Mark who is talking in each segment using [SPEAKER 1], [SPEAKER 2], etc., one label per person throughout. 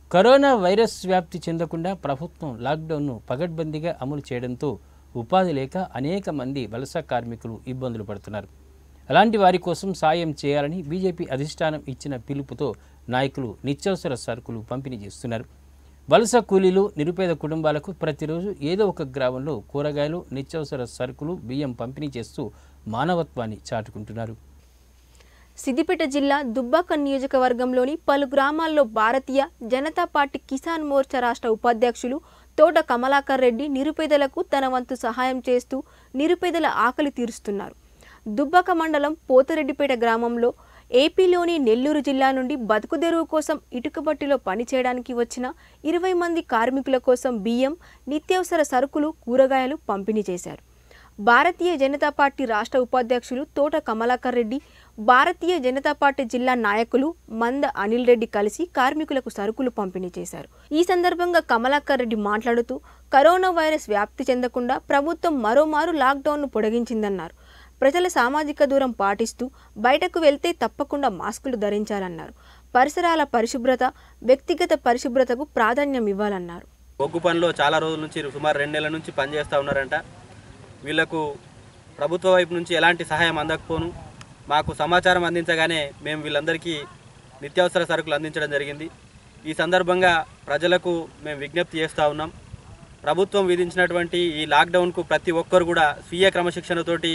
[SPEAKER 1] corona virus వ్యాప్తి చెందకుండా ప్రభుత్వం లాక్డౌన్ను పగడ్బందీగా అమలు చేయడంతో ఉపాధి లేక అనేక మంది వలస కార్మికులు ఇబ్బందులు పడుతున్నారు అలాంటి వారి కోసం సాయం చేయాలని బీజేపీ అధిష్టానం ఇచ్చిన పిలుపుతో నాయకులు నిత్యావసర సరుకులు పంపిణీ చేస్తున్నారు వలస కూలీలు నిరుపేద కుటుంబాలకు ప్రతిరోజు ఏదో ఒక గ్రామంలో కూరగాయలు నిత్యావసర సరుకులు బియ్యం పంపిణీ చేస్తూ మానవత్వాన్ని చాటుకుంటున్నారు
[SPEAKER 2] సిద్దిపేట జిల్లా దుబ్బాక నియోజకవర్గంలోని పలు గ్రామాల్లో భారతీయ జనతా పార్టీ కిసాన్ మోర్చా రాష్ట్ర ఉపాధ్యక్షులు తోట కమలాకర్ రెడ్డి నిరుపేదలకు తన వంతు సహాయం చేస్తూ నిరుపేదల ఆకలి తీరుస్తున్నారు దుబ్బాక మండలం పోతిరెడ్డిపేట గ్రామంలో ఏపీలోని నెల్లూరు జిల్లా నుండి బతుకుదెరువు కోసం ఇటుకబట్టిలో పనిచేయడానికి వచ్చిన ఇరవై మంది కార్మికుల కోసం బియ్యం నిత్యావసర సరుకులు కూరగాయలు పంపిణీ చేశారు భారతీయ జనతా పార్టీ రాష్ట్ర ఉపాధ్యక్షులు తోట కమలాకర్ రెడ్డి భారతీయ జనతా పార్టీ జిల్లా నాయకులు మంద అనిల్ రెడ్డి కలిసి కార్మికులకు సరుకులు పంపిణీ చేశారు ఈ సందర్భంగా కమలాకర్ రెడ్డి మాట్లాడుతూ కరోనా వైరస్ వ్యాప్తి చెందకుండా ప్రభుత్వం మరోమారు లాక్డౌన్ను పొడిగించిందన్నారు ప్రజల సామాజిక దూరం పాటిస్తూ బయటకు వెళ్తే తప్పకుండా మాస్కులు ధరించాలన్నారు పరిసరాల పరిశుభ్రత వ్యక్తిగత పరిశుభ్రతకు ప్రాధాన్యం ఇవ్వాలన్నారు
[SPEAKER 3] బొగ్గు పనిలో చాలా రోజుల నుంచి సుమారు రెండు నెలల నుంచి పనిచేస్తూ ఉన్నారంట వీళ్లకు ప్రభుత్వ వైపు నుంచి ఎలాంటి సహాయం అందకపోను మాకు సమాచారం అందించగానే మేము వీళ్ళందరికీ నిత్యావసర సరుకులు అందించడం జరిగింది ఈ సందర్భంగా ప్రజలకు మేము విజ్ఞప్తి చేస్తూ ఉన్నాం ప్రభుత్వం విధించినటువంటి ఈ లాక్డౌన్కు ప్రతి ఒక్కరు కూడా స్వీయ క్రమశిక్షణతోటి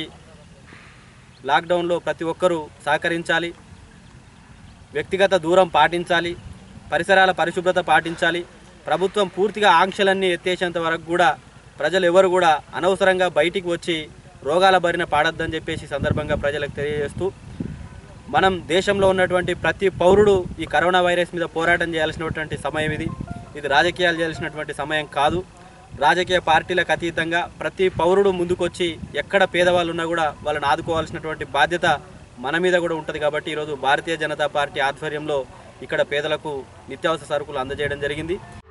[SPEAKER 3] లాక్డౌన్లో ప్రతి ఒక్కరూ సహకరించాలి వ్యక్తిగత దూరం పాటించాలి పరిసరాల పరిశుభ్రత పాటించాలి ప్రభుత్వం పూర్తిగా ఆంక్షలన్నీ ఎత్తేసేంత వరకు కూడా ప్రజలు ఎవరు కూడా అనవసరంగా బయటికి వచ్చి రోగాల బారిన పాడొద్దని చెప్పేసి ఈ సందర్భంగా ప్రజలకు తెలియజేస్తూ మనం దేశంలో ఉన్నటువంటి ప్రతి పౌరుడు ఈ కరోనా వైరస్ మీద పోరాటం చేయాల్సినటువంటి సమయం ఇది ఇది రాజకీయాలు చేయాల్సినటువంటి సమయం కాదు రాజకీయ పార్టీలకు అతీతంగా ప్రతి పౌరుడు ముందుకొచ్చి ఎక్కడ పేదవాళ్ళు ఉన్నా కూడా వాళ్ళని ఆదుకోవాల్సినటువంటి బాధ్యత మన మీద కూడా ఉంటుంది కాబట్టి ఈరోజు భారతీయ జనతా పార్టీ ఆధ్వర్యంలో ఇక్కడ పేదలకు నిత్యావసర సరుకులు అందజేయడం జరిగింది